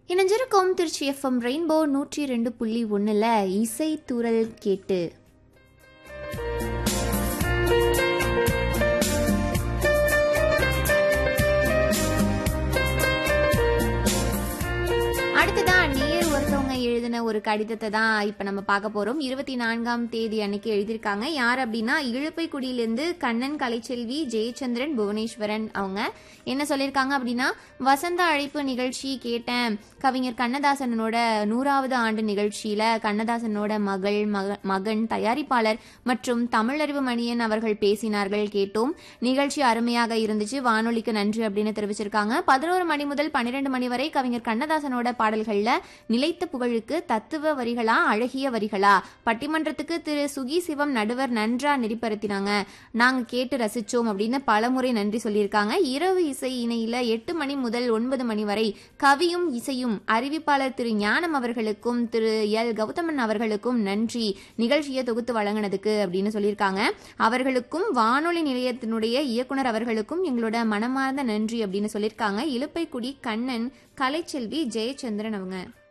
இணைஞ்சிருக்கும் Trichy FM rainbow நூற்றி ரெண்டு புள்ளி ஒன்றில் இசை தூரல் கேட்டு அடுத்ததான் நேர் ஒருத்தவங்க எழுதின ஒரு கடிதத்தை தான் இப்ப நம்ம பார்க்க போறோம் இருபத்தி நான்காம் தேதி அன்னைக்கு எழுதியிருக்காங்க யார் அப்படின்னா இழுப்பைக்குடியிலிருந்து கண்ணன் கலைச்செல்வி ஜெயச்சந்திரன் புவனேஸ்வரன் அவங்க என்ன சொல்லியிருக்காங்க அப்படின்னா வசந்த அழைப்பு நிகழ்ச்சி கேட்டேன் கவிஞர் கண்ணதாசனோட நூறாவது ஆண்டு நிகழ்ச்சியில கண்ணதாசனோட மகள் மக- மகன் தயாரிப்பாளர் மற்றும் தமிழறிவு மணியன் அவர்கள் பேசினார்கள் கேட்டோம் நிகழ்ச்சி அருமையாக இருந்துச்சு வானொலிக்கு நன்றி அப்படின்னு தெரிவிச்சிருக்காங்க பதினோரு மணி முதல் பன்னிரெண்டு மணி வரை கவிஞர் கண்ணதாசனோட பாடல்கள்ல நிலைத்த புகழுக்கு தத்துவ வரிகளா அழகிய வரிகளா பட்டிமன்றத்துக்கு திரு சுகி சிவம் நடுவர் நன்றா நெறிப்படுத்தினாங்க நாங்க கேட்டு ரசிச்சோம் அப்படின்னு பலமுறை நன்றி சொல்லியிருக்காங்க இரவு இசை இணையில எட்டு மணி முதல் ஒன்பது மணி வரை கவியும் இசையும் அறிவிப்பாளர் திரு ஞானம் அவர்களுக்கும் திரு எல் கௌதமன் அவர்களுக்கும் நன்றி நிகழ்ச்சியை தொகுத்து வழங்கினதுக்கு அப்படின்னு சொல்லியிருக்காங்க அவர்களுக்கும் வானொலி நிலையத்தினுடைய இயக்குனர் அவர்களுக்கும் எங்களோட மனமார்ந்த நன்றி அப்படின்னு சொல்லியிருக்காங்க இலுப்பைக்குடி கண்ணன் கலைச்செல்வி ஜெயச்சந்திரன் அவங்க